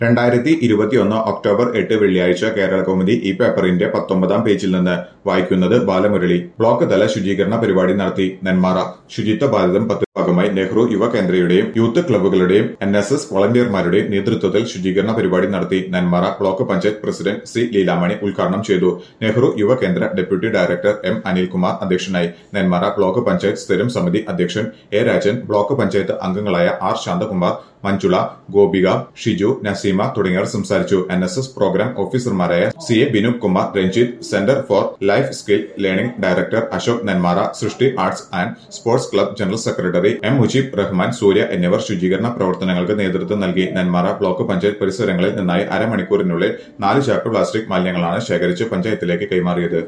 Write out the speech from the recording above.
രണ്ടായിരത്തി ഇരുപത്തിയൊന്ന് ഒക്ടോബർ എട്ട് വെള്ളിയാഴ്ച കേരള കൗമുദി ഈ പേപ്പറിന്റെ പത്തൊമ്പതാം പേജിൽ നിന്ന് വായിക്കുന്നത് ബാലമുരളി ബ്ലോക്ക് തല ശുചീകരണ പരിപാടി നടത്തി നെന്മാറ ശുചിത്വ ഭാരതം പത്ത് ഭാഗമായി നെഹ്റു യുവ കേന്ദ്രയുടെയും യൂത്ത് ക്ലബ്ബുകളുടെയും എൻ എസ് എസ് വളണ്ടിയർമാരുടെയും നേതൃത്വത്തിൽ ശുചീകരണ പരിപാടി നടത്തി Nenmara block panchayat president C Leelamani ഉദ്ഘാടനം ചെയ്തു നെഹ്റു യുവ കേന്ദ്ര ഡെപ്യൂട്ടി ഡയറക്ടർ എം അനിൽകുമാർ അധ്യക്ഷനായി നെന്മാറ ബ്ലോക്ക് പഞ്ചായത്ത് സ്ഥിരം സമിതി അധ്യക്ഷൻ എ രാജൻ ബ്ലോക്ക് പഞ്ചായത്ത് അംഗങ്ങളായ ആർ ശാന്തകുമാർ മഞ്ജുള ഗോപിക ഷിജു നസീമ തുടങ്ങിയവർ സംസാരിച്ചു എൻ എസ് എസ് പ്രോഗ്രാം ഓഫീസർമാരായ C A Binu Kumar Ranjith centre for life skill learning director Ashok Nenmara Srishti arts and sports club general secretary M Mujeeb Rahman Surya എന്നിവർ ശുചീകരണ പ്രവർത്തനങ്ങൾക്ക് നേതൃത്വം നൽകി നെന്മാറ ബ്ലോക്ക് പഞ്ചായത്ത് പരിസരങ്ങളിൽ നിന്നായി അരമണിക്കൂറിനുള്ളിൽ നാല് ചാക്ക് പ്ലാസ്റ്റിക് മാലിന്യങ്ങളാണ് ശേഖരിച്ച് പഞ്ചായത്തിലേക്ക് കൈമാറിയത്